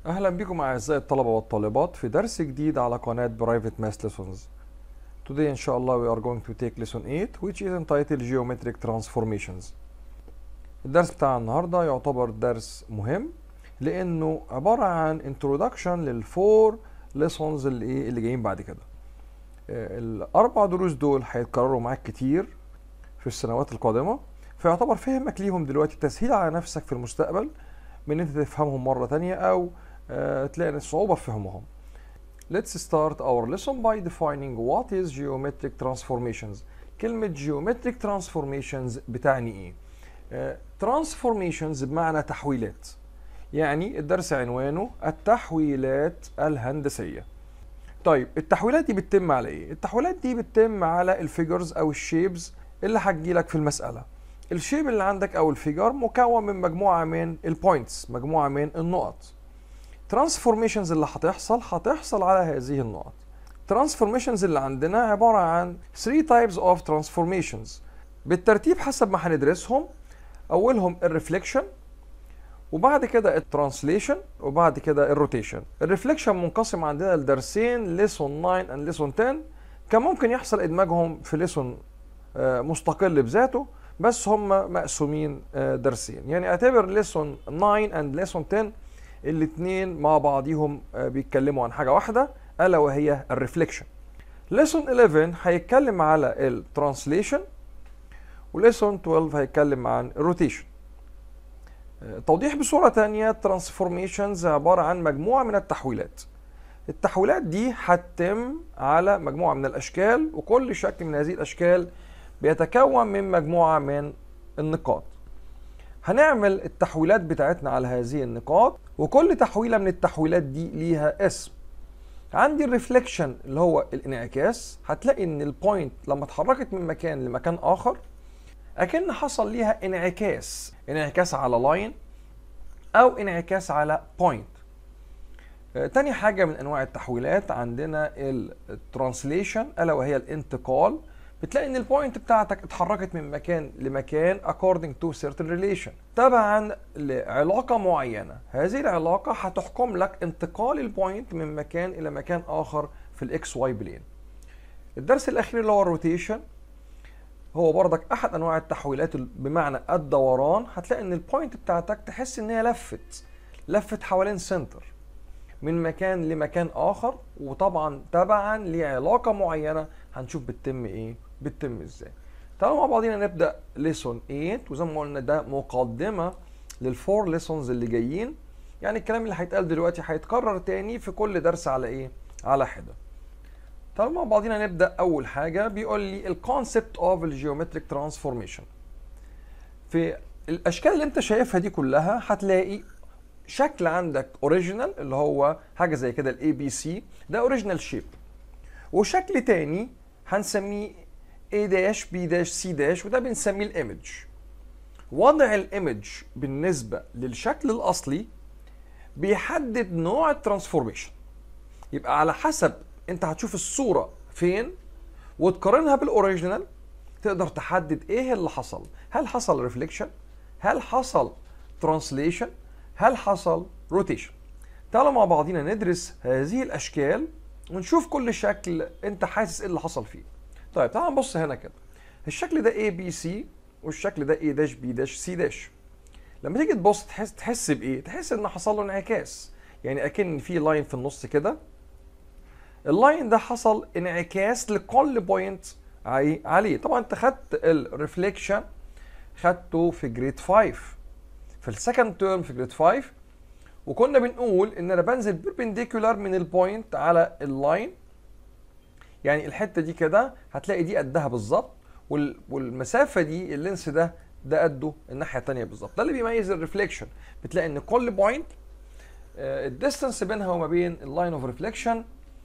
أهلا بكم أعزائي الطلبة والطالبات في درس جديد على قناة Private Math Lessons. Today إن شاء الله we are going to take lesson 8 which is entitled Geometric Transformations. الدرس بتاع النهاردة يعتبر درس مهم لأنه عبارة عن introduction للفور lessons اللي إيه اللي جايين بعد كده. آه، الأربع دروس دول هيتكرروا معاك كتير في السنوات القادمة فيعتبر فهمك ليهم دلوقتي تسهيل على نفسك في المستقبل من انت تفهمهم مرة تانية او آه، تلاقي صعوبة في فهمهم. Let's start our lesson by defining what is geometric transformations. كلمة geometric transformations بتعني ايه؟ آه، transformations بمعنى تحويلات. يعني الدرس عنوانه التحويلات الهندسية. طيب التحويلات دي بتتم على ايه؟ التحويلات دي بتتم على الفيجرز او الشيبز اللي هتجيلك في المسألة. الشيب اللي عندك او الفيجر مكون من مجموعه من البوينتس مجموعه من النقط ترانسفورميشنز اللي هتحصل هتحصل على هذه النقط ترانسفورميشنز اللي عندنا عباره عن 3 types of transformations بالترتيب حسب ما هندرسهم اولهم الريفليكشن وبعد كده الترانسليشن وبعد كده الروتيشن الريفليكشن منقسم عندنا لدرسين ليسون 9 and ليسون 10 كان ممكن يحصل ادماجهم في ليسون مستقل بذاته بس هم مقسومين آه، درسين يعني اعتبر ليسون 9 اند ليسون 10 الاثنين مع بعضيهم آه، بيتكلموا عن حاجه واحده الا وهي الريفليكشن ليسون 11 هيتكلم على الترانسليشن وليسون 12 هيتكلم عن الروتيشن توضيح بصورة تانية ترانسفورميشنز عبارة عن مجموعة من التحويلات التحويلات دي هتتم على مجموعة من الأشكال وكل شكل من هذه الأشكال بيتكون من مجموعة من النقاط هنعمل التحويلات بتاعتنا على هذه النقاط وكل تحويلة من التحويلات دي ليها اسم عندي الريفليكشن اللي هو الانعكاس هتلاقي ان البوينت لما اتحركت من مكان لمكان اخر اكن حصل ليها انعكاس انعكاس على لاين او انعكاس على بوينت تاني حاجة من انواع التحويلات عندنا الترانسليشن الا وهي الانتقال بتلاقي ان البوينت بتاعتك اتحركت من مكان لمكان according to certain relation تبعا لعلاقة معينة هذه العلاقة هتحكم لك انتقال البوينت من مكان الى مكان اخر في الاكس واي بلين الدرس الاخير اللي هو الروتيشن هو برضك احد انواع التحويلات بمعنى الدوران هتلاقي ان البوينت بتاعتك تحس ان هي لفت لفت حوالين سنتر من مكان لمكان اخر وطبعا تبعا لعلاقة معينة هنشوف بتتم ايه بتتم ازاي تعالوا مع بعضينا نبدا ليسون 8 وزي ما قلنا ده مقدمه للفور ليسونز اللي جايين يعني الكلام اللي هيتقال دلوقتي هيتكرر تاني في كل درس على ايه على حده تعالوا مع بعضينا نبدا اول حاجه بيقول لي الكونسبت اوف الجيومتريك ترانسفورميشن في الاشكال اللي انت شايفها دي كلها هتلاقي شكل عندك اوريجينال اللي هو حاجه زي كده الاي بي سي ده اوريجينال شيب وشكل تاني هنسميه A داش B داش C داش وده بنسميه الايمج وضع الايمج بالنسبة للشكل الأصلي بيحدد نوع الترانسفورميشن يبقى على حسب انت هتشوف الصورة فين وتقارنها بالاوريجينال تقدر تحدد ايه اللي حصل هل حصل ريفليكشن هل حصل ترانسليشن هل حصل روتيشن تعالوا مع بعضينا ندرس هذه الاشكال ونشوف كل شكل انت حاسس ايه اللي حصل فيه طيب تعال نبص هنا كده الشكل ده A B C والشكل ده A داش B داش C داش لما تيجي تبص تحس تحس بايه تحس ان حصل له انعكاس يعني اكن في لاين في النص كده اللاين ده حصل انعكاس لكل بوينت عليه طبعا انت خدت الريفليكشن خدته في جريد 5 في السكند تيرم في جريد 5 وكنا بنقول ان انا بنزل بيربنديكولار من البوينت على اللاين يعني الحته دي كده هتلاقي دي قدها بالظبط والمسافه دي اللينس ده ده قده الناحيه الثانيه بالظبط ده اللي بيميز الريفليكشن بتلاقي ان كل بوينت الديستانس بينها وما بين اللاين اوف ريفليكشن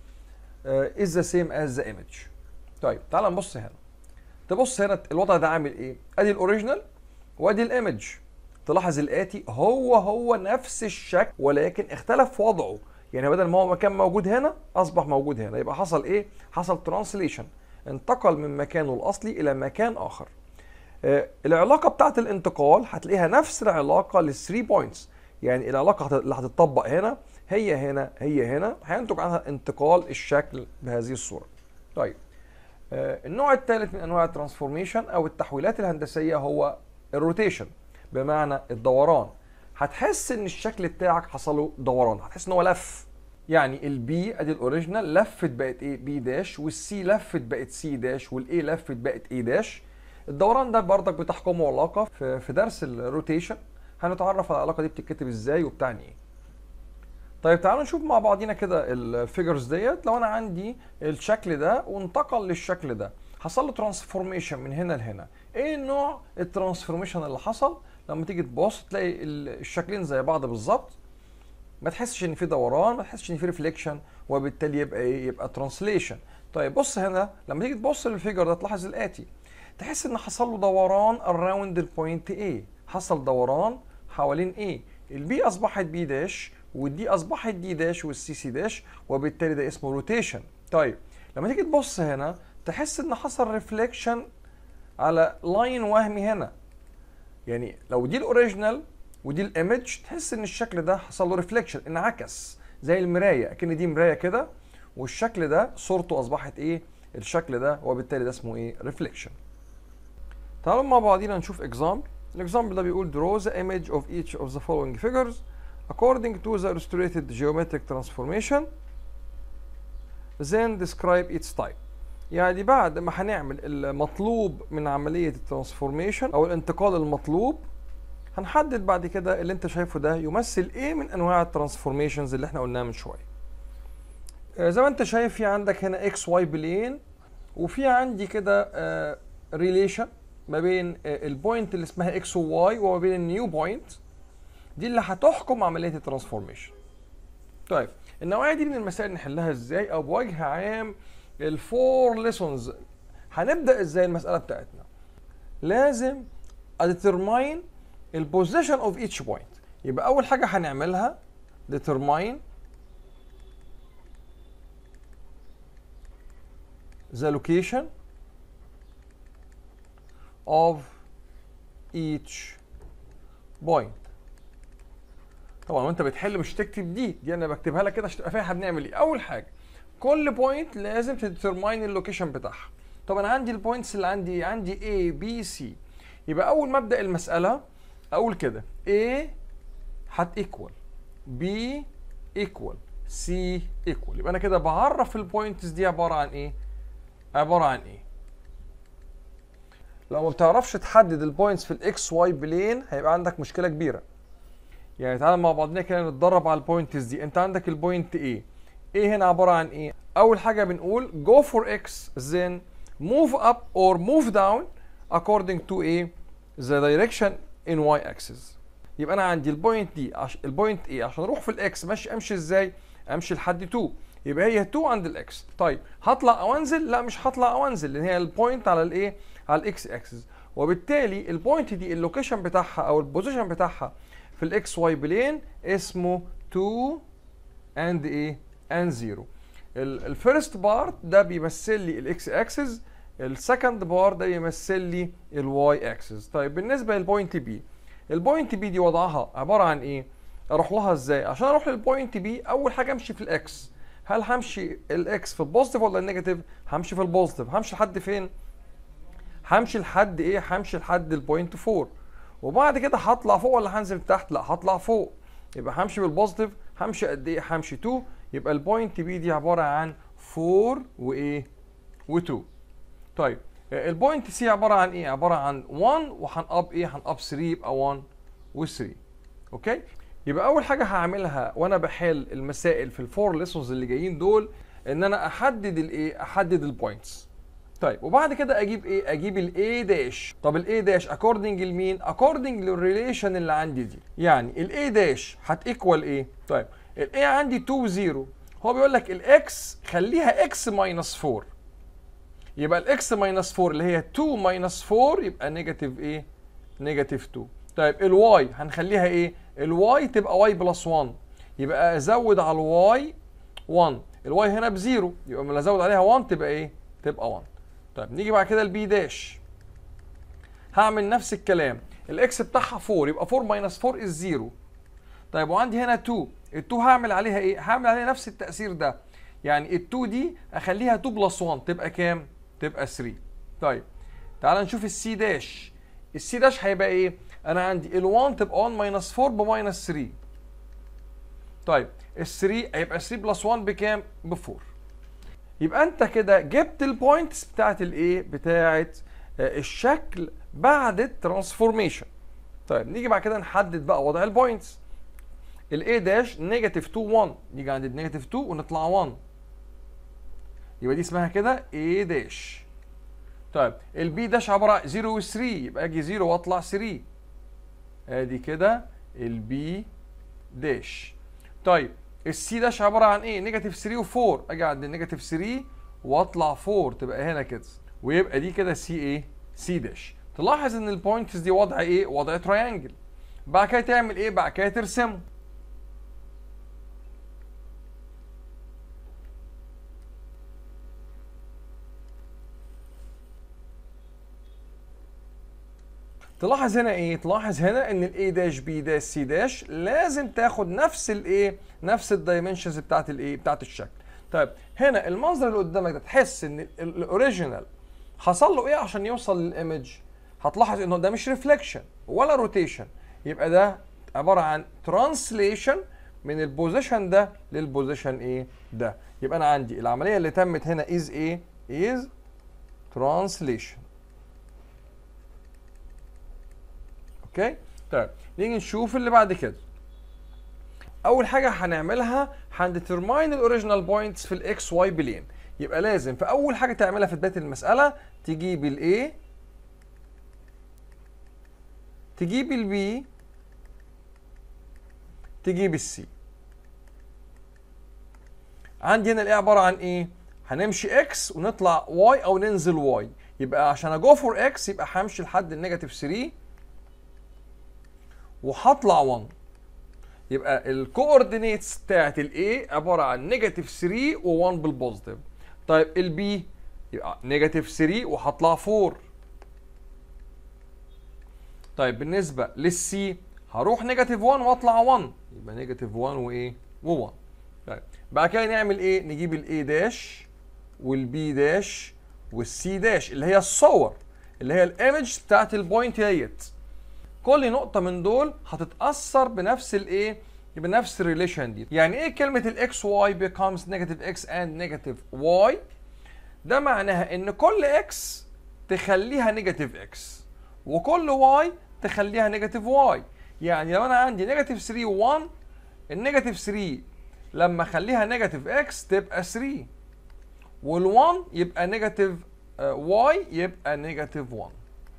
از ذا سيم از ذا ايمج طيب تعال نبص هنا تبص هنا الوضع ده عامل ايه ادي الاوريجينال وادي الايمج تلاحظ الاتي هو هو نفس الشكل ولكن اختلف وضعه يعني بدل ما هو كان موجود هنا اصبح موجود هنا يبقى حصل ايه حصل ترانسليشن انتقل من مكانه الاصلي الى مكان اخر آه العلاقه بتاعه الانتقال هتلاقيها نفس العلاقه لل 3 بوينتس يعني العلاقه اللي هتطبق هنا هي هنا هي هنا هينتج عنها انتقال الشكل بهذه الصوره طيب آه النوع الثالث من انواع الترانسفورميشن او التحويلات الهندسيه هو الروتيشن بمعنى الدوران هتحس ان الشكل بتاعك حصل له دوران هتحس ان هو لف يعني البي ادي الاوريجينال لفت بقت ايه بي داش والسي لفت بقت سي داش والاي لفت بقت اي داش الدوران ده بردك بتحكمه علاقه في في درس الروتيشن هنتعرف على العلاقه دي بتتكتب ازاي وبتعني ايه طيب تعالوا نشوف مع بعضينا كده الفيجرز ديت لو انا عندي الشكل ده وانتقل للشكل ده حصل له ترانسفورميشن من هنا لهنا ايه نوع الترانسفورميشن اللي حصل لما تيجي تبص تلاقي الشكلين زي بعض بالظبط ما تحسش ان في دوران ما تحسش ان في ريفليكشن وبالتالي يبقى ايه يبقى ترانسليشن طيب بص هنا لما تيجي تبص للفيجر ده تلاحظ الاتي تحس ان حصل له دوران اراوند البوينت A حصل دوران حوالين A البي اصبحت بي داش والدي اصبحت دي داش والسي سي داش وبالتالي ده اسمه روتيشن طيب لما تيجي تبص هنا تحس ان حصل ريفليكشن على لاين وهمي هنا يعني لو دي الاوريجينال ودي الايمج تحس ان الشكل ده حصل له ريفليكشن انعكس زي المرايه اكن دي مرايه كده والشكل ده صورته اصبحت ايه الشكل ده وبالتالي ده اسمه ايه ريفليكشن تعالوا مع بعضينا نشوف اكزامبل الاكزامبل ده بيقول draw the image of each of the following figures according to the illustrated geometric transformation then describe its type يعني بعد ما هنعمل المطلوب من عملية الترانسفورميشن أو الانتقال المطلوب هنحدد بعد كده اللي انت شايفه ده يمثل ايه من انواع الترانسفورميشنز اللي احنا قلناها من شويه آه زي ما انت شايف في عندك هنا اكس واي بلين وفي عندي كده آه ريليشن ما بين آه البوينت اللي اسمها اكس وواي وما بين النيو بوينت دي اللي هتحكم عمليه الترانسفورميشن طيب النوعيه دي من المسائل نحلها ازاي او بوجه عام الفور ليسونز هنبدا ازاي المساله بتاعتنا لازم اديترماين البوزيشن اوف ايتش بوينت يبقى اول حاجه هنعملها determine the location of each point طبعا وانت بتحل مش تكتب دي دي انا بكتبها لك كده عشان تبقى فاهم احنا بنعمل ايه اول حاجه كل بوينت لازم تديترماين اللوكيشن بتاعها طب انا عندي البوينتس اللي عندي عندي A B C يبقى اول ما ابدا المساله اقول كده A هت equal B equal C equal يبقى انا كده بعرف البوينتس دي عباره عن ايه عباره عن ايه لو ما بتعرفش تحدد البوينتس في الاكس واي بلين هيبقى عندك مشكله كبيره يعني تعالى مع بعضنا كده نتدرب على البوينتس دي انت عندك البوينت A ايه هنا عباره عن ايه اول حاجه بنقول go for x then move up or move down according to a the direction in y axis يبقى انا عندي البوينت دي عش... البوينت ايه عشان اروح في الاكس ماشي امشي ازاي امشي لحد 2 يبقى هي 2 عند الاكس طيب هطلع او انزل لا مش هطلع او انزل لان هي البوينت على الايه على الاكس اكسس وبالتالي البوينت دي اللوكيشن بتاعها او البوزيشن بتاعها في الاكس واي بلين اسمه 2 اند ايه اند 0 الفيرست بارت ده بيمثل لي الاكس اكسس السكند بار ده يمثل لي الواي اكسس طيب بالنسبه للبوينت بي البوينت بي دي وضعها عباره عن ايه اروح لها ازاي عشان اروح للبوينت بي اول حاجه امشي في الاكس هل همشي الاكس في البوزيتيف ولا النيجاتيف همشي في البوزيتيف همشي لحد فين همشي لحد ايه همشي لحد البوينت 4 وبعد كده هطلع فوق ولا هنزل تحت لا هطلع فوق يبقى همشي بالبوزيتيف همشي قد ايه همشي 2 يبقى البوينت بي دي عباره عن 4 وايه و2 طيب البوينت سي عباره عن ايه عباره عن 1 وهنقب ايه هنقب 3 يبقى 1 و3 اوكي يبقى اول حاجه هعملها وانا بحل المسائل في الفور ليسونز اللي جايين دول ان انا احدد الايه احدد البوينتس طيب وبعد كده اجيب ايه اجيب الاي داش طب الاي داش اكوردنج لمين اكوردنج للريليشن اللي عندي دي يعني الاي داش هتيكوال ايه طيب الاي عندي 2 0 هو بيقول لك الاكس خليها اكس ماينس 4 يبقى الاكس ماينس 4 اللي هي 2 ماينس 4 يبقى نيجاتيف ايه نيجاتيف 2 طيب الواي هنخليها ايه الواي تبقى واي بلس 1 يبقى ازود على الواي 1 الواي هنا بزيرو يبقى لما ازود عليها 1 تبقى ايه تبقى 1 طيب نيجي بعد كده البي داش هعمل نفس الكلام الاكس بتاعها 4 يبقى 4 ماينس 4 از 0 طيب وعندي هنا 2 ال2 هعمل عليها ايه هعمل عليها نفس التاثير ده يعني ال2 دي اخليها 2 بلس 1 تبقى كام تبقى 3 طيب تعال نشوف السي داش السي داش هيبقى ايه انا عندي ال1 تبقى 1 ماينس 4 بماينس 3 طيب ال3 هيبقى 3 بلس 1 بكام ب 4 يبقى انت كده جبت البوينتس بتاعت الايه بتاعت آه، الشكل بعد الترانسفورميشن طيب نيجي بعد كده نحدد بقى وضع البوينتس الاي داش نيجاتيف 2 1 نيجي عند النيجاتيف 2 ونطلع 1 يبقى دي اسمها كده اي داش طيب البي داش عباره عن 0 و 3 يبقى اجي 0 واطلع 3 ادي كده البي داش طيب السي داش عباره عن ايه نيجاتيف 3 و4 اجي عند النيجاتيف 3 واطلع 4 تبقى هنا كده ويبقى دي كده سي ايه سي داش تلاحظ ان البوينتس دي وضع ايه وضع تريانجل بعد كده تعمل ايه بعد كده ترسمه تلاحظ هنا ايه تلاحظ هنا ان الاي داش بي داش سي داش لازم تاخد نفس الايه نفس الدايمنشنز بتاعت الايه بتاعت الشكل طيب هنا المنظر اللي قدامك ده تحس ان الاوريجينال حصل له ايه عشان يوصل للايمج هتلاحظ انه ده مش ريفليكشن ولا روتيشن يبقى ده عباره عن ترانسليشن من البوزيشن ده للبوزيشن ايه ده يبقى انا عندي العمليه اللي تمت هنا از ايه از ترانسليشن اوكي طيب نيجي نشوف اللي بعد كده اول حاجه هنعملها هنديترماين الاوريجينال بوينتس في الاكس واي بلين يبقى لازم في اول حاجه تعملها في بدايه المساله تجيب الاي تجيب البي تجيب السي عندي هنا الايه عباره عن ايه هنمشي اكس ونطلع واي او ننزل واي يبقى عشان اجو فور اكس يبقى همشي لحد النيجاتيف 3 وهطلع 1 يبقى الكوردينيتس بتاعت الاي عباره عن نيجاتيف 3 و1 بالبوزيتيف طيب البي يبقى نيجاتيف 3 وهطلع 4 طيب بالنسبه للسي هروح نيجاتيف 1 واطلع 1 يبقى نيجاتيف 1 وايه و1 طيب بعد كده نعمل ايه نجيب الاي داش والبي داش والسي داش اللي هي الصور اللي هي الايمج بتاعت البوينت ديت كل نقطه من دول هتتاثر بنفس الايه بنفس الريليشن دي يعني ايه كلمه الاكس واي becomes negative x and negative y ده معناها ان كل اكس تخليها نيجاتيف اكس وكل واي تخليها نيجاتيف واي يعني لو انا عندي نيجاتيف 3 و1 النيجاتيف 3 لما اخليها نيجاتيف اكس تبقى 3 وال1 يبقى نيجاتيف واي يبقى نيجاتيف 1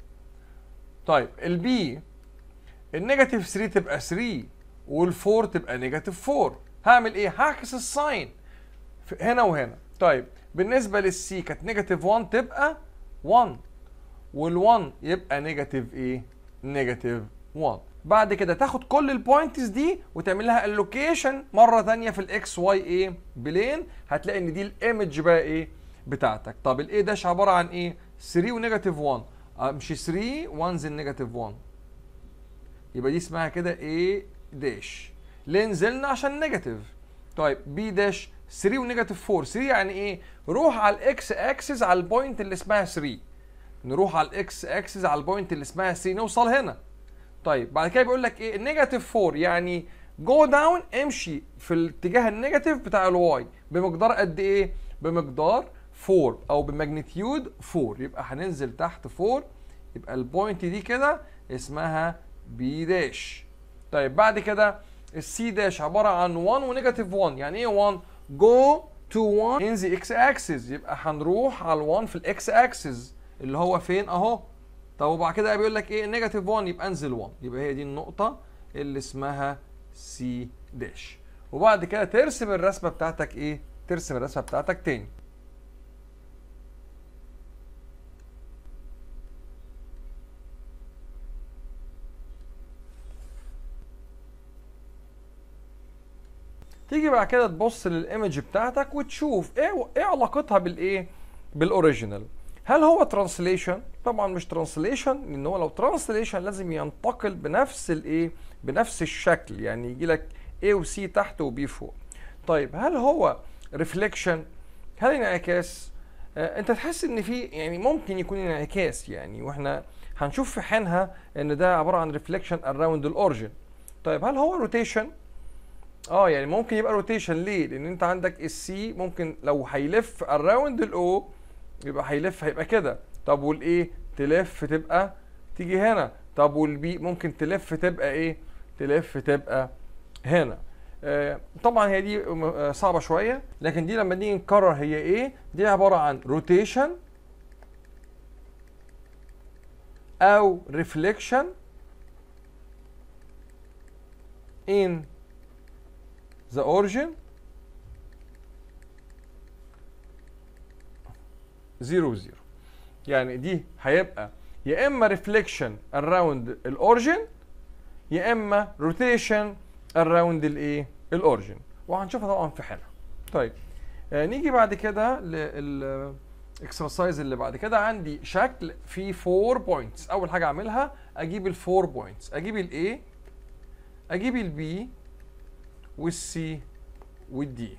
طيب البي النيجاتيف 3 تبقى 3 وال4 تبقى نيجاتيف 4 هعمل ايه هعكس الساين هنا وهنا طيب بالنسبه للسي كانت نيجاتيف 1 تبقى 1 وال1 يبقى نيجاتيف ايه نيجاتيف 1 بعد كده تاخد كل البوينتس دي وتعمل لها اللوكيشن مره ثانيه في الاكس واي ايه بلين هتلاقي ان دي الايمج بقى ايه بتاعتك طب الاي داش عباره عن ايه 3 ونيجاتيف 1 امشي 3 وانزل نيجاتيف 1 يبقى دي اسمها كده ايه داش ليه نزلنا عشان نيجاتيف طيب بي داش 3 ونيجاتيف 4 3 يعني ايه روح على الاكس اكسس على البوينت اللي اسمها 3 نروح على الاكس اكسس على البوينت اللي اسمها 3 نوصل هنا طيب بعد كده بيقول لك ايه نيجاتيف 4 يعني جو داون امشي في الاتجاه النيجاتيف بتاع الواي بمقدار قد ايه بمقدار 4 او بماجنتيود 4 يبقى هننزل تحت 4 يبقى البوينت دي كده اسمها بي داش طيب بعد كده السي داش عباره عن 1 ونيجاتيف 1 يعني ايه 1 جو تو 1 in the x axis يبقى هنروح على ال 1 في الاكس اكسس اللي هو فين اهو طب وبعد كده بيقول لك ايه نيجاتيف 1 يبقى انزل 1 يبقى هي دي النقطه اللي اسمها سي داش وبعد كده ترسم الرسمه بتاعتك ايه ترسم الرسمه بتاعتك تاني تيجي بعد كده تبص للايمج بتاعتك وتشوف ايه ايه علاقتها بالايه بالاوريجينال هل هو ترانسليشن طبعا مش ترانسليشن لان هو لو ترانسليشن لازم ينتقل بنفس الايه بنفس الشكل يعني يجي لك A و C تحت و B فوق طيب هل هو ريفليكشن هل انعكاس آه انت تحس ان في يعني ممكن يكون انعكاس يعني واحنا هنشوف في حينها ان ده عباره عن ريفليكشن اراوند الاوريجن طيب هل هو روتيشن اه يعني ممكن يبقى روتيشن ليه لان انت عندك السي ممكن لو هيلف اراوند الاو يبقى هيلف هيبقى كده طب والايه تلف تبقى تيجي هنا طب والبي ممكن تلف تبقى ايه تلف تبقى هنا آه طبعا هي دي آه صعبه شويه لكن دي لما نيجي نكرر هي ايه دي عباره عن روتيشن او reflection in the origin 0 0 يعني دي هيبقى يا اما reflection around الاوريجن يا اما rotation around الايه الاوريجن وهنشوفها طبعا في حالها طيب آه نيجي بعد كده لل اكسرسايز اللي بعد كده عندي شكل فيه 4 بوينتس اول حاجه اعملها اجيب ال 4 بوينتس اجيب الاي اجيب البي والسي والدي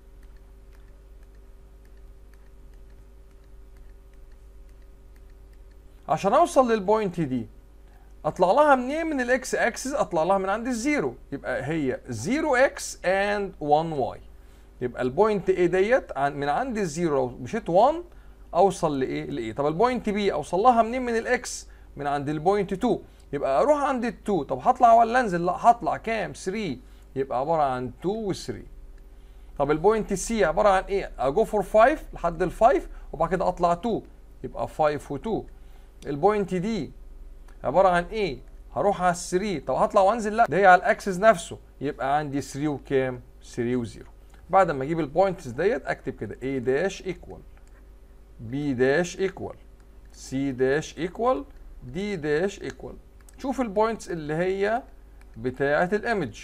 عشان اوصل للبوينت دي اطلع لها منين من الاكس اكسس اطلع لها من عند الزيرو يبقى هي 0 اكس اند 1 واي يبقى البوينت ايه ديت من عند الزيرو لو مشيت 1 اوصل لايه لايه طب البوينت بي اوصل لها منين من الاكس من عند البوينت 2 يبقى اروح عند ال 2 طب هطلع ولا انزل لا هطلع كام 3 يبقى عباره عن 2 و 3 طب البوينت سي عباره عن ايه اجو فور 5 لحد ال 5 وبعد كده اطلع 2 يبقى 5 و 2 البوينت دي عباره عن ايه هروح على ال 3 طب هطلع وانزل لا ده هي على الاكسس نفسه يبقى عندي 3 وكام 3 و 0 بعد ما اجيب البوينتس ديت اكتب كده A داش ايكوال B داش ايكوال C داش ايكوال D داش ايكوال شوف البوينتس اللي هي بتاعة الايمج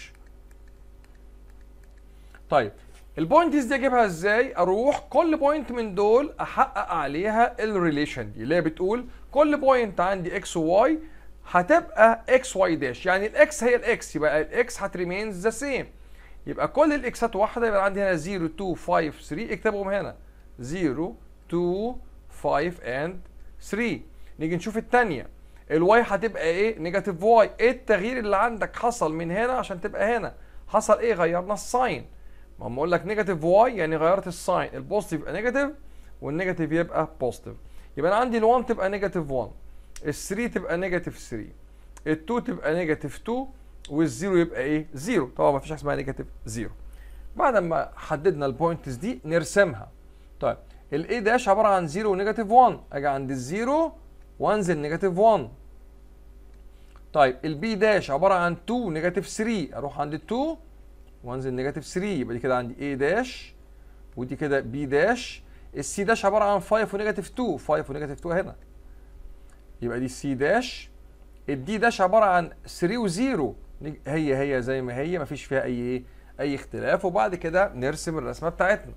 طيب البوينتس دي اجيبها ازاي اروح كل بوينت من دول احقق عليها الريليشن دي اللي هي بتقول كل بوينت عندي اكس وواي هتبقى اكس واي داش يعني الاكس هي الاكس يبقى الاكس هتريمينز ذا سيم يبقى كل الاكسات واحده يبقى عندي هنا 0 2 5 3 اكتبهم هنا 0 2 5 and 3 نيجي نشوف الثانيه الواي هتبقى ايه نيجاتيف واي ايه التغيير اللي عندك حصل من هنا عشان تبقى هنا حصل ايه غيرنا الساين ما هم اقول لك نيجاتيف واي يعني غيرت الساين البوزيتيف يبقى نيجاتيف والنيجاتيف يبقى بوزيتيف يبقى انا عندي ال1 تبقى نيجاتيف 1 ال3 تبقى نيجاتيف 3 ال2 تبقى نيجاتيف 2 والزيرو يبقى ايه؟ زيرو طبعا ما فيش حاجه اسمها نيجاتيف زيرو. بعد ما حددنا البوينتس دي نرسمها. طيب الاي داش عباره عن زيرو ونيجاتيف 1 اجي عند الزيرو وانزل نيجاتيف 1. طيب البي داش عباره عن 2 نيجاتيف 3 اروح عند ال 2 وانزل نيجاتيف 3 يبقى دي كده عندي اي داش ودي كده بي داش السي داش عباره عن 5 ونيجاتيف 2 5 ونيجاتيف 2 هنا. يبقى دي سي داش الدي داش عباره عن 3 و0 هي هي زي ما هي مفيش فيها اي ايه اي اختلاف وبعد كده نرسم الرسمه بتاعتنا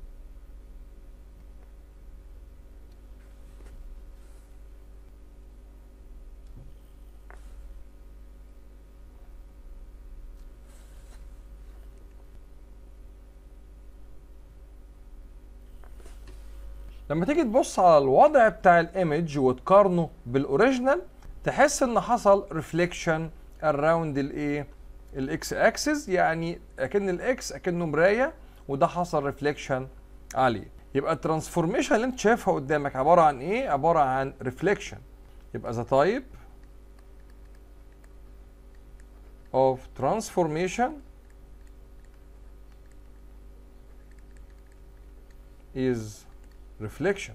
لما تيجي تبص على الوضع بتاع الايمج وتقارنه بالاوريجينال تحس ان حصل ريفليكشن اراوند الايه الاكس اكسس يعني اكن الاكس اكنه مرايه وده حصل ريفليكشن عليه يبقى الترانسفورميشن اللي انت شايفها قدامك عباره عن ايه عباره عن ريفليكشن يبقى ذا تايب of transformation is reflection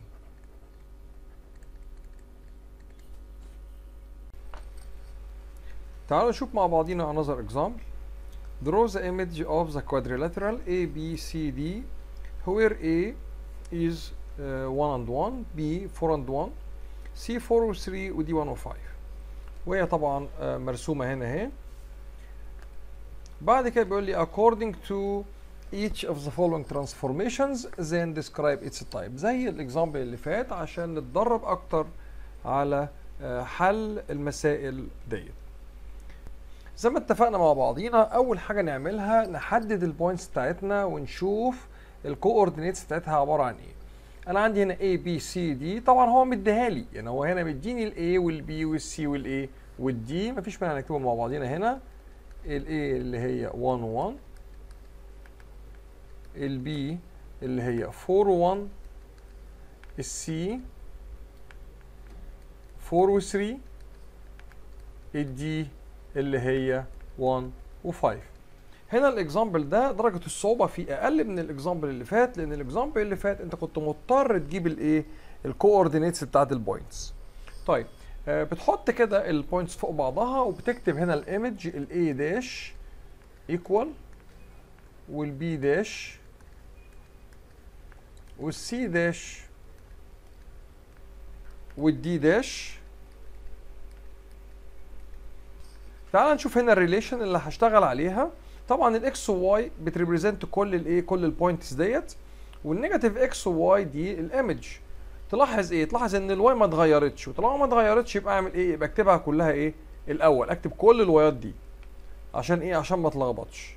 تعالوا نشوف مع بعضينا another example draw the image of the quadrilateral A B C D where A is uh, 1 and 1 B 4 and 1 C 4 و 3 و D 1 و 5 وهي طبعا uh, مرسومة هنا اهي بعد كده بيقول لي according to each of the following transformations then describe its type زي الاكزامبل اللي فات عشان نتدرب اكتر على حل المسائل ديت زي ما اتفقنا مع بعضينا اول حاجه نعملها نحدد البوينتس بتاعتنا ونشوف الكوردينيتس بتاعتها عباره عن ايه انا عندي هنا A B C D طبعا هو مديها لي يعني هو هنا مديني ال A وال B وال C وال A وال D مفيش مانع نكتبهم مع بعضينا هنا ال A اللي هي 1 1 ال B اللي هي 4 1 ال C 4 و 3 ال D اللي هي 1 و5 هنا الاكزامبل ده درجه الصعوبه فيه اقل من الاكزامبل اللي فات لان الاكزامبل اللي فات انت كنت مضطر تجيب الايه الكوردينيتس بتاعت البوينتس طيب آه بتحط كده البوينتس فوق بعضها وبتكتب هنا الايمج الاي داش ايكوال والبي داش والسي داش والدي داش تعال نشوف هنا الريليشن اللي هشتغل عليها طبعا الاكس وواي بتريبريزنت كل الايه كل البوينتس ديت والنيجاتيف اكس وواي دي الايمج تلاحظ ايه تلاحظ ان الواي ما اتغيرتش وطالما ما اتغيرتش يبقى اعمل ايه يبقى اكتبها كلها ايه الاول اكتب كل الوايات دي عشان ايه عشان ما اتلخبطش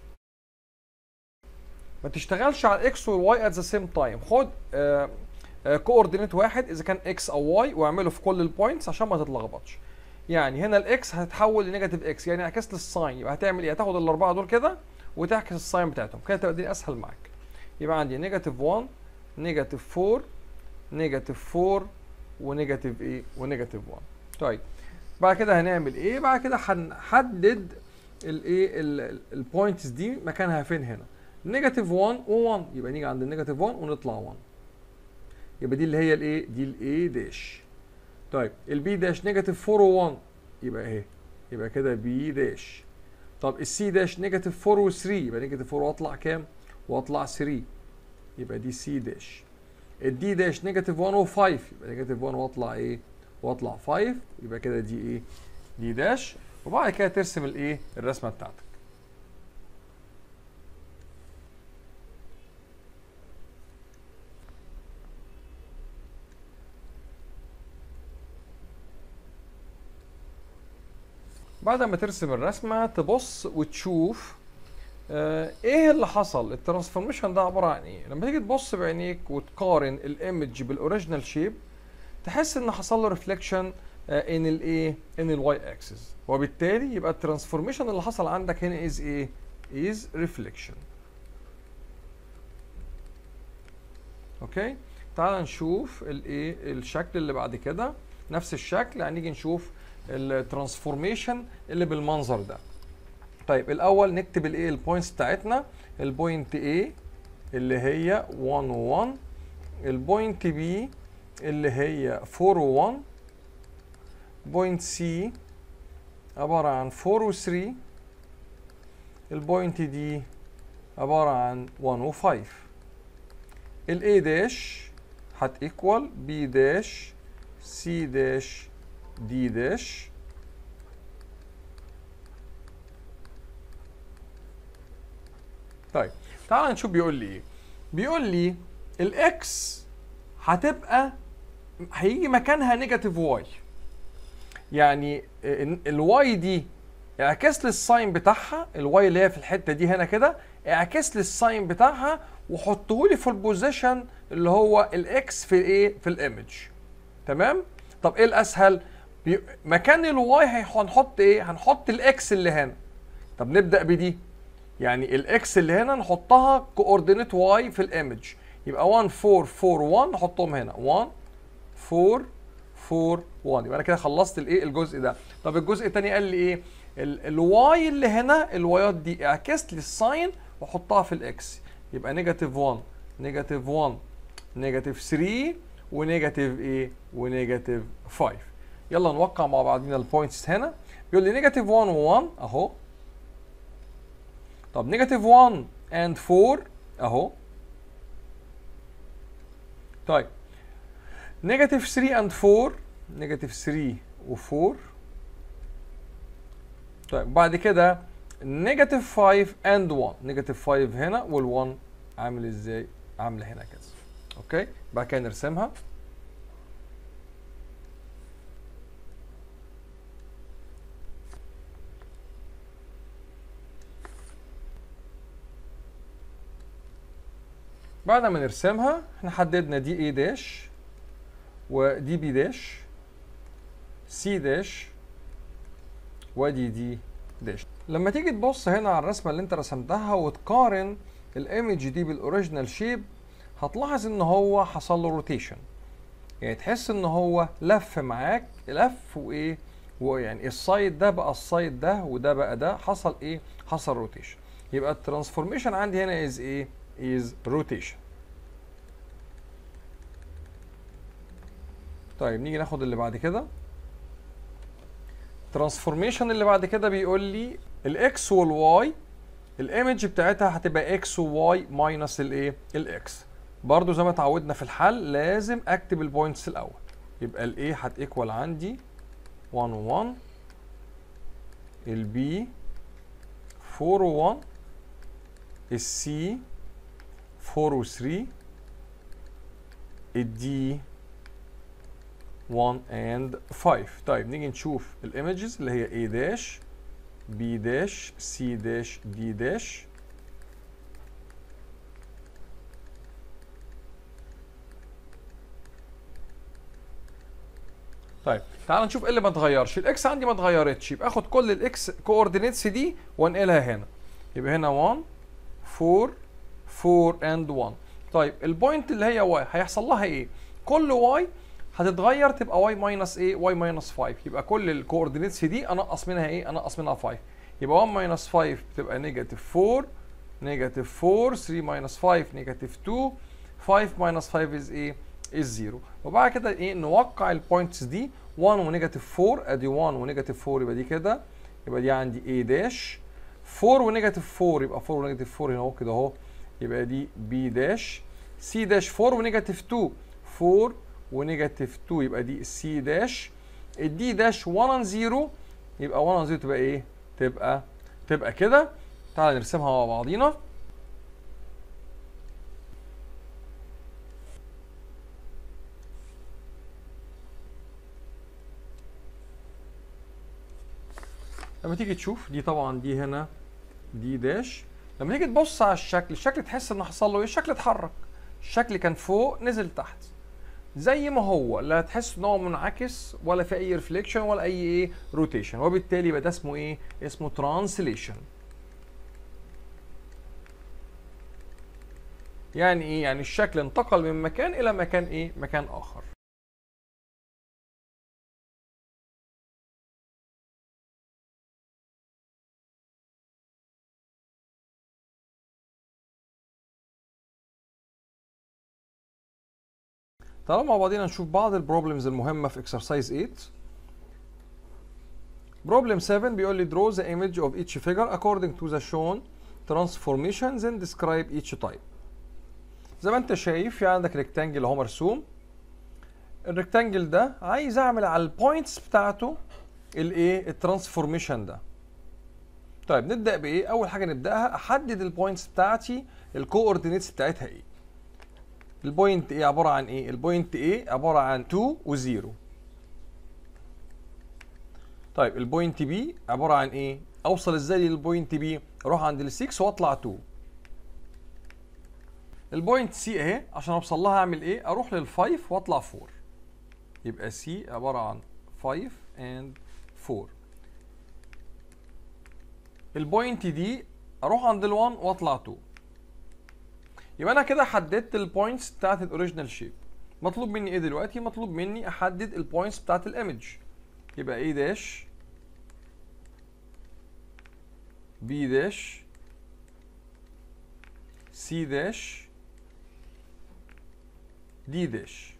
ما تشتغلش على الاكس والواي ات ذا سيم تايم خد آه آه كوردينيت واحد اذا كان اكس او واي واعمله في كل البوينتس عشان ما تتلخبطش يعني هنا الاكس هتتحول لنيجاتيف اكس يعني عكست الساين يبقى هتعمل ايه هتاخد الاربعه دول كده وتعكس الساين بتاعتهم كده تبقى دي اسهل معاك يبقى عندي نيجاتيف 1 نيجاتيف 4 نيجاتيف 4 ونيجاتيف ايه ونيجاتيف 1 طيب بعد كده هنعمل ايه بعد كده هنحدد الايه البوينتس دي مكانها فين هنا نيجاتيف 1 و1 يبقى نيجي عند النيجاتيف 1 ونطلع 1 يبقى دي اللي هي الايه دي الاي داش طيب البي داش نيجاتيف 4 و1 يبقى اهي يبقى كده بي داش طب السي داش نيجاتيف 4 و3 يبقى نيجاتيف 4 واطلع كام؟ واطلع 3 يبقى دي سي داش الدي داش نيجاتيف 1 و5 يبقى نيجاتيف 1 واطلع ايه؟ واطلع 5 يبقى كده دي ايه؟ دي داش وبعد كده ترسم الايه؟ الرسمه بتاعتك بعد ما ترسم الرسمة تبص وتشوف آه ايه اللي حصل الترانسفورميشن ده عبارة عن ايه لما تيجي تبص بعينيك وتقارن الايمج بالاوريجينال شيب تحس ان حصل له ريفليكشن ان الايه ان الواي اكسس وبالتالي يبقى الترانسفورميشن اللي حصل عندك هنا از ايه از ريفليكشن اوكي تعال نشوف الايه الشكل اللي بعد كده نفس الشكل هنيجي نشوف الترانسفورميشن اللي بالمنظر ده طيب الاول نكتب الايه البوينتس بتاعتنا البوينت A اللي هي 1 و1 البوينت B اللي هي 4 و1 بوينت C عبارة عن 4 و3 البوينت D عبارة عن 1 و5 ال A داش هت equal B داش C داش دي داش طيب تعال نشوف بيقول لي ايه بيقول لي الاكس هتبقى هيجي مكانها نيجاتيف واي يعني الواي دي اعكس لي الساين بتاعها الواي اللي هي في الحته دي هنا كده اعكس لي الساين بتاعها وحطه لي في البوزيشن اللي هو الاكس في ايه في الايمج تمام طب ايه الاسهل بي... مكان الواي هنحط ايه هنحط الاكس اللي هنا طب نبدا بدي يعني الاكس اللي هنا نحطها كوردينيت واي في الايمج يبقى 1 4 4 1 نحطهم هنا 1 4 4 1 يبقى انا كده خلصت الايه الجزء ده طب الجزء الثاني قال لي ايه الواي اللي هنا الوايات دي اعكس لي الساين واحطها في الاكس يبقى نيجاتيف 1 نيجاتيف 1 نيجاتيف 3 ونيجاتيف ايه ونيجاتيف 5 يلا نوقع مع بعضينا البوينتس هنا بيقول لي نيجاتيف 1 و1 اهو طب نيجاتيف 1 اند 4 اهو طيب نيجاتيف 3 اند 4 نيجاتيف 3 و4 طيب بعد كده نيجاتيف 5 اند 1 نيجاتيف 5 هنا وال1 عامل ازاي عامله هنا كده اوكي بعد كده نرسمها بعد ما نرسمها احنا حددنا دي اي داش ودي بي داش سي داش ودي دي داش لما تيجي تبص هنا على الرسمه اللي انت رسمتها وتقارن الايمج دي بالاوريجينال شيب هتلاحظ ان هو حصل له روتيشن يعني تحس ان هو لف معاك لف وايه ويعني السايد ده بقى السايد ده وده بقى ده حصل ايه حصل روتيشن يبقى الترانسفورميشن عندي هنا از ايه از روتيشن طيب نيجي ناخد اللي بعد كده ترانسفورميشن اللي بعد كده بيقول لي الاكس والواي الايمج بتاعتها هتبقى اكس وواي ماينس الايه الاكس برضو زي ما اتعودنا في الحل لازم اكتب البوينتس الاول يبقى الاي هتيكوال عندي 1 و 1 البي 4 و 1 السي 4 و 3 الدي 1 and 5 طيب نيجي نشوف الايمجز اللي هي A داش B داش C داش D داش طيب تعال نشوف ايه اللي ما اتغيرش الاكس عندي ما اتغيرتش يبقى اخد كل الاكس كوردينيتس دي وانقلها هنا يبقى هنا 1 4 4 اند 1 طيب البوينت اللي هي واي هيحصل لها ايه كل واي هتتغير تبقى واي ماينس ايه واي ماينس 5 يبقى كل الكوردينيتس دي انقص منها ايه انقص منها 5 يبقى 1 ماينس 5 بتبقى نيجاتيف 4 نيجاتيف 4 3 ماينس 5 نيجاتيف 2 5 ماينس 5 از ايه از 0 وبعد كده ايه نوقع البوينتس دي 1 ونيجاتيف 4 ادي 1 ونيجاتيف 4 يبقى دي كده يبقى دي عندي A داش 4 ونيجاتيف 4 يبقى 4 ونيجاتيف 4 هنا اهو كده اهو يبقى دي B داش C داش 4 ونيجاتيف 2 4 ونيجاتيف 2 يبقى دي C داش الدي داش 1 0 يبقى 1 0 تبقى ايه؟ تبقى تبقى كده تعالى نرسمها مع بعضينا لما تيجي تشوف دي طبعا دي هنا دي داش لما تيجي تبص على الشكل الشكل تحس ان حصل له ايه الشكل اتحرك الشكل كان فوق نزل تحت زي ما هو لا تحس ان هو منعكس ولا في اي ريفليكشن ولا اي ايه روتيشن وبالتالي يبقى ده اسمه ايه اسمه ترانسليشن يعني ايه يعني الشكل انتقل من مكان الى مكان ايه مكان اخر تعالوا مع بعضينا نشوف بعض البروبلمز المهمة في exercise 8 problem 7 بيقول لي draw the image of each figure according to the shown transformations and describe each type زي ما انت شايف في عندك ريكتانجل اهو مرسوم الريكتانجل ده عايز اعمل على البوينتس بتاعته الايه الترانسفورميشن ده طيب نبدا بايه اول حاجه نبداها احدد البوينتس بتاعتي الكوردينيتس بتاعتها ايه البوينت ايه عباره عن ايه البوينت ايه عباره عن 2 و0 طيب البوينت بي عباره عن ايه اوصل ازاي للبوينت بي اروح عند ال 6 واطلع 2 البوينت سي اهي عشان اوصل لها اعمل ايه اروح لل 5 واطلع 4 يبقى سي عباره عن 5 and 4 البوينت دي اروح عند ال 1 واطلع 2 يبقى انا كده حددت البوينتس بتاعت الاوريجينال شيب مطلوب مني ايه دلوقتي مطلوب مني احدد البوينتس بتاعت الايمج يبقى ايه داش بي داش سي داش دي داش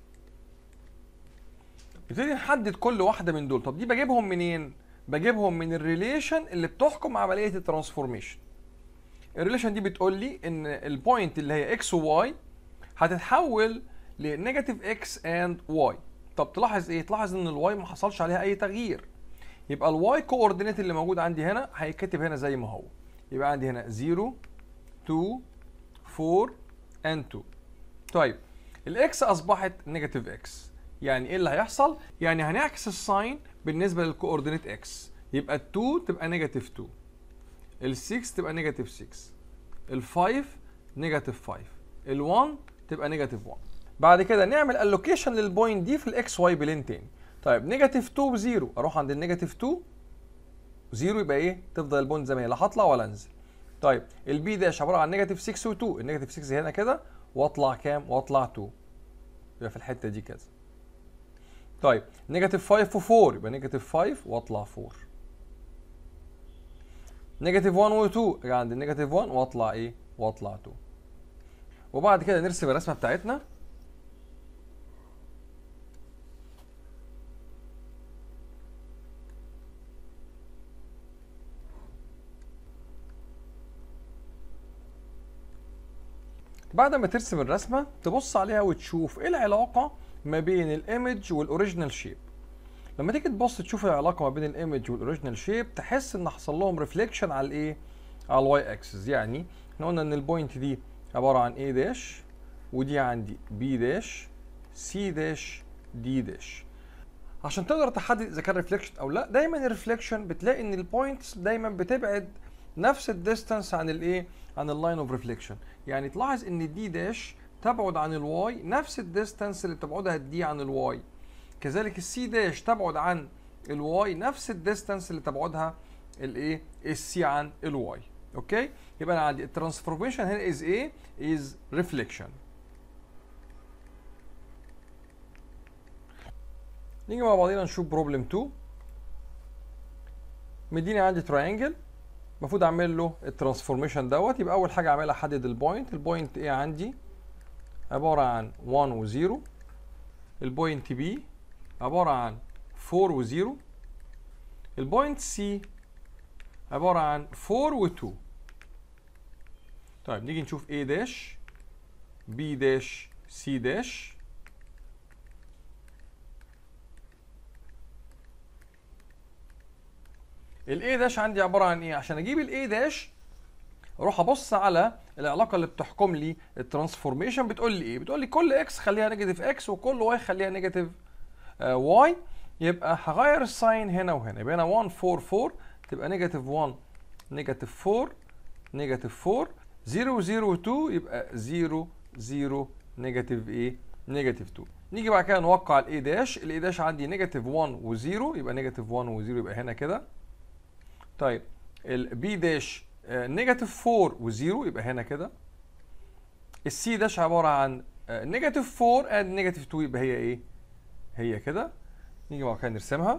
نبتدي نحدد كل واحده من دول طب دي بجيبهم منين بجيبهم من الريليشن اللي بتحكم عمليه الترانسفورميشن الريليشن دي بتقول لي ان البوينت اللي هي اكس وواي هتتحول لنيجاتيف اكس اند واي طب تلاحظ ايه تلاحظ ان الواي ما حصلش عليها اي تغيير يبقى الواي كوردينيت اللي موجود عندي هنا هيتكتب هنا زي ما هو يبقى عندي هنا 0 2 4 and 2 طيب الاكس اصبحت نيجاتيف اكس يعني ايه اللي هيحصل يعني هنعكس الساين بالنسبه للكوردينيت اكس يبقى ال 2 تبقى نيجاتيف 2 ال 6 تبقى نيجاتيف 6 ال 5 نيجاتيف 5 ال1 تبقى نيجاتيف 1 بعد كده نعمل الوكيشن للبوينت دي في الاكس واي بلين تاني طيب نيجاتيف 2 بزيرو اروح عند النيجاتيف 2 زيرو يبقى ايه تفضل البوينت زي ما هي لا هطلع ولا انزل طيب البي داش عباره عن نيجاتيف 6 و2 النيجاتيف 6 هنا كده واطلع كام واطلع 2 يبقى في الحته دي كذا طيب نيجاتيف 5 و4 يبقى نيجاتيف 5 واطلع 4 نيجاتيف 1 و2 يبقى عند النيجاتيف 1 واطلع ايه واطلع 2 وبعد كده نرسم الرسمه بتاعتنا بعد ما ترسم الرسمه تبص عليها وتشوف ايه العلاقه ما بين الايمج والاوريجينال شيب لما تيجي تبص تشوف العلاقه ما بين الايمج والاوريجينال شيب تحس ان حصل لهم ريفليكشن على الايه على الواي اكسس يعني احنا قلنا ان البوينت دي عباره عن A داش ودي عندي B داش C داش D داش عشان تقدر تحدد اذا كان ريفليكشن او لا دايما الريفليكشن بتلاقي ان البوينتس دايما بتبعد نفس الديستانس عن الايه عن اللاين اوف ريفليكشن يعني تلاحظ ان دي داش تبعد عن الواي نفس الديستانس اللي بتبعدها الدي عن الواي كذلك السي داش تبعد عن الواي نفس الديستانس اللي تبعدها الايه السي عن الواي اوكي يبقى انا عندي الترانسفورميشن هنا از ايه از ريفليكشن نيجي مع بعضينا نشوف بروبلم 2 مديني عندي تراينجل المفروض اعمل له الترانسفورميشن دوت يبقى اول حاجه اعملها احدد البوينت البوينت ايه عندي عباره عن 1 و0 البوينت بي عباره عن 4 و0 البوينت سي عباره عن 4 و2 طيب نيجي نشوف A داش B داش C داش ال A داش عندي عباره عن ايه عشان اجيب ال A داش اروح ابص على العلاقه اللي بتحكم لي الترانسفورميشن بتقول لي ايه بتقول لي كل اكس خليها نيجاتيف اكس وكل واي خليها نيجاتيف واي يبقى هغير الساين هنا وهنا يبقى هنا 1 4 4 تبقى نيجاتيف 1 نيجاتيف 4 نيجاتيف 4 0 0 2 يبقى 0 0 نيجاتيف ايه نيجاتيف 2 نيجي بعد كده نوقع الاي داش الاي داش عندي نيجاتيف 1 و0 يبقى نيجاتيف 1 و0 يبقى هنا كده طيب البي داش نيجاتيف 4 و0 يبقى هنا كده السي داش عباره عن نيجاتيف 4 اند نيجاتيف 2 يبقى هي ايه هي كده نيجي بعد كده نرسمها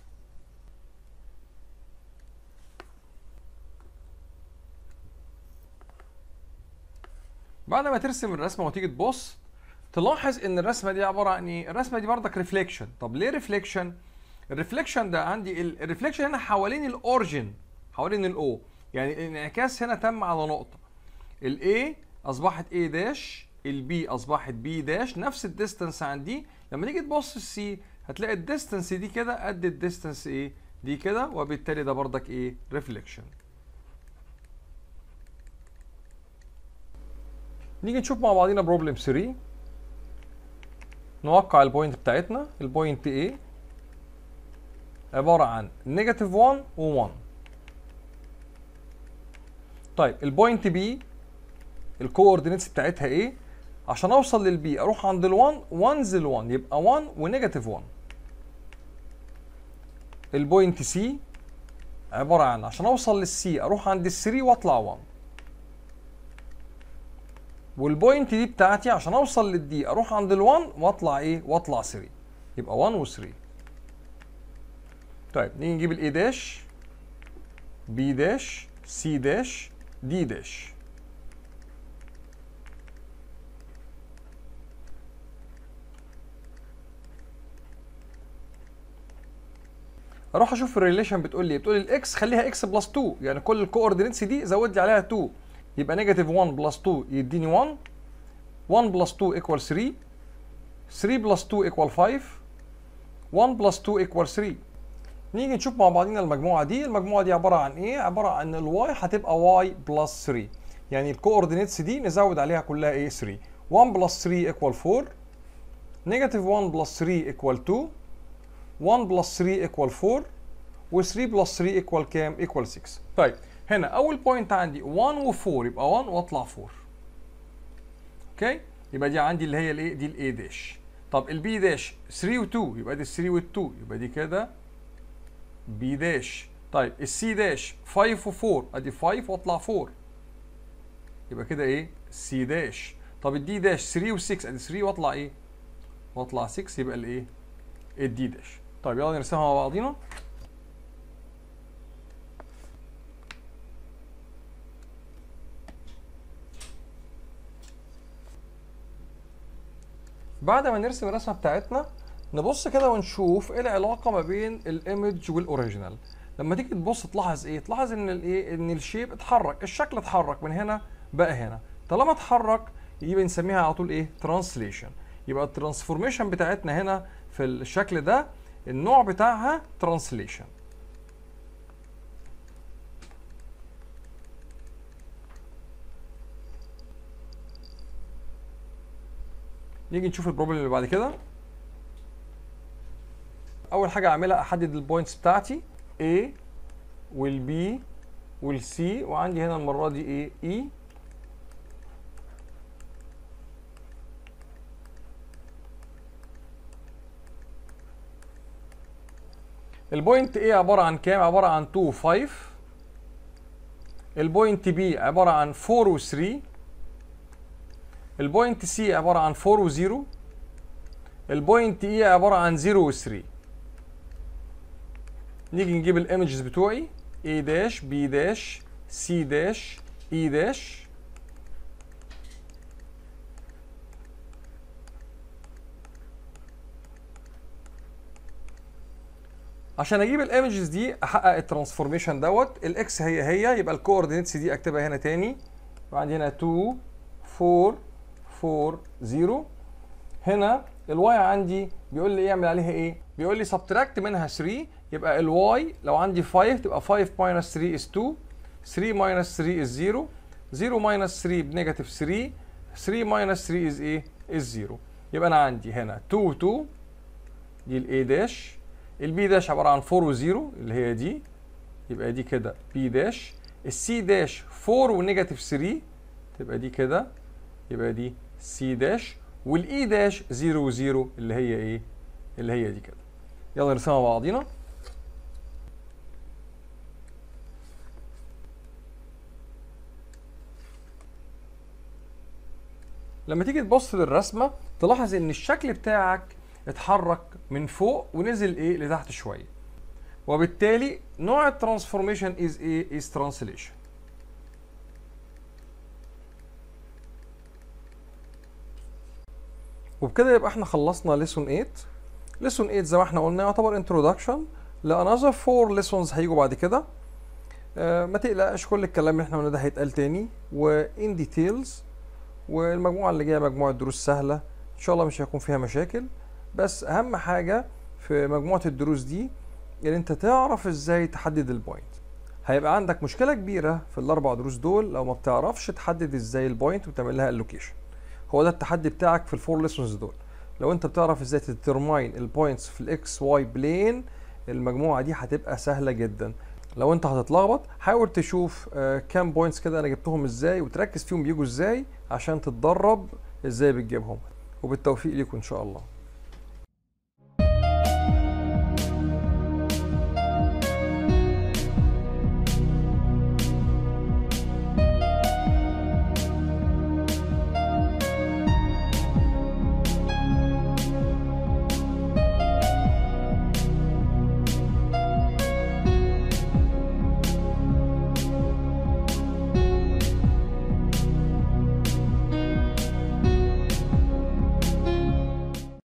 بعد ما ترسم الرسمه وتيجي تبص تلاحظ ان الرسمه دي عباره عن ايه الرسمه دي بردك ريفليكشن طب ليه ريفليكشن الريفليكشن ده عندي الريفليكشن هنا حوالين الاورجن حوالين الاو يعني الانعكاس هنا تم على نقطه الاي اصبحت A داش البي اصبحت B داش نفس الديستانس عندي لما تيجي تبص السي هتلاقي الديستانس دي كده قد الديستانس ايه دي كده وبالتالي ده بردك ايه ريفليكشن نيجي نشوف مع بعضينا بروبلم 3 نوقع البوينت بتاعتنا البوينت A عبارة عن نيجاتيف 1 و 1 طيب البوينت B الكوردينيتس بتاعتها ايه عشان اوصل للبي اروح عند ال1 وانزل 1 يبقى 1 ونيجاتيف 1 البوينت سي عباره عن عشان اوصل للسي اروح عند ال3 واطلع 1 والبوينت دي بتاعتي عشان اوصل للدي اروح عند ال1 واطلع ايه واطلع 3 يبقى 1 و3 طيب نيجي نجيب الاي داش بي داش سي داش دي داش اروح اشوف الريليشن بتقول لي بتقول لي الاكس خليها اكس بلس 2 يعني كل الكوردينيتس دي زود لي عليها 2 يبقى نيجاتيف 1 بلس 2 يديني 1 1 بلس 2 ايكوال 3 3 بلس 2 ايكوال 5 1 بلس 2 ايكوال 3 نيجي نشوف مع بعضينا المجموعه دي المجموعه دي عباره عن ايه عباره عن الواي هتبقى واي بلس 3 يعني الكوردينيتس دي نزود عليها كلها ايه 3 1 بلس 3 ايكوال 4 نيجاتيف 1 بلس 3 ايكوال 2 1 بلس 3 ايكوال 4 و3 بلس 3 ايكوال كام؟ ايكوال 6 طيب هنا اول بوينت عندي 1 و4 يبقى 1 واطلع 4 اوكي يبقى دي عندي اللي هي الايه دي الاي داش طب البي داش 3 و2 يبقى دي 3 وال2 يبقى دي كده بي داش طيب السي داش 5 و4 ادي 5 واطلع 4 يبقى كده ايه سي داش طب الدي داش 3 و6 ادي 3 واطلع ايه واطلع 6 يبقى الايه الدي داش طيب يلا نرسمها مع بعضينا بعد ما نرسم الرسمه بتاعتنا نبص كده ونشوف ايه العلاقه ما بين الايمج والاوريجينال لما تيجي تبص تلاحظ ايه تلاحظ ان الايه ان الشيب اتحرك الشكل اتحرك من هنا بقى هنا طالما اتحرك يبقى نسميها على طول ايه ترانسليشن يبقى الترانسفورميشن بتاعتنا هنا في الشكل ده النوع بتاعها ترانسليشن نيجي نشوف البروبلم اللي بعد كده اول حاجه اعملها احدد البوينتس بتاعتي A والB والC وعندي هنا المره دي ايه E البوينت A عباره عن كام عباره عن 2 و 5 البوينت B عباره عن 4 و 3 البوينت C عباره عن 4 و 0 البوينت E عباره عن 0 و 3 نيجي نجيب الايمجز بتوعي A داش B داش C داش E داش عشان اجيب الايمجز دي احقق الترانسفورميشن دوت الاكس هي هي يبقى الكوردينيتس دي اكتبها هنا تاني وعندي هنا 2 4 4 0 هنا الواي عندي بيقول لي اعمل عليها ايه بيقول لي سبتراكت منها 3 يبقى الواي لو عندي 5 تبقى 5 minus 3 is 2 3 minus 3 is 0 0 minus 3 بنيجاتيف 3 3 minus 3 is ايه is 0 يبقى انا عندي هنا 2 و 2 دي الاي داش البي داش عباره عن 4 و 0 اللي هي دي يبقى دي كده بي داش السي داش 4 ونيجاتيف 3 تبقى دي كده يبقى دي سي داش والاي داش 0 و0 اللي هي ايه اللي هي دي كده يلا نرسمها مع بعضينا لما تيجي تبص للرسمه تلاحظ ان الشكل بتاعك اتحرك من فوق ونزل ايه لتحت شويه وبالتالي نوع الترانسفورميشن از ايه از ترانسليشن وبكده يبقى احنا خلصنا ليسون 8 ليسون 8 زي ما احنا قلنا يعتبر انترودكشن لانذر فور ليسونز هيجوا بعد كده آه ما تقلقش كل الكلام اللي احنا قلناه ده هيتقال تاني وان ديتيلز والمجموعه اللي جايه مجموعه دروس سهله ان شاء الله مش هيكون فيها مشاكل بس اهم حاجه في مجموعه الدروس دي ان انت تعرف ازاي تحدد البوينت هيبقى عندك مشكله كبيره في الاربع دروس دول لو ما بتعرفش تحدد ازاي البوينت وتعمل لها اللوكيشن هو ده التحدي بتاعك في الفور ليسونز دول لو انت بتعرف ازاي تديترماين البوينتس في الاكس واي بلين المجموعه دي هتبقى سهله جدا لو انت هتتلخبط حاول تشوف آه كام بوينتس كده انا جبتهم ازاي وتركز فيهم بيجوا ازاي عشان تتدرب ازاي بتجيبهم وبالتوفيق ليكم ان شاء الله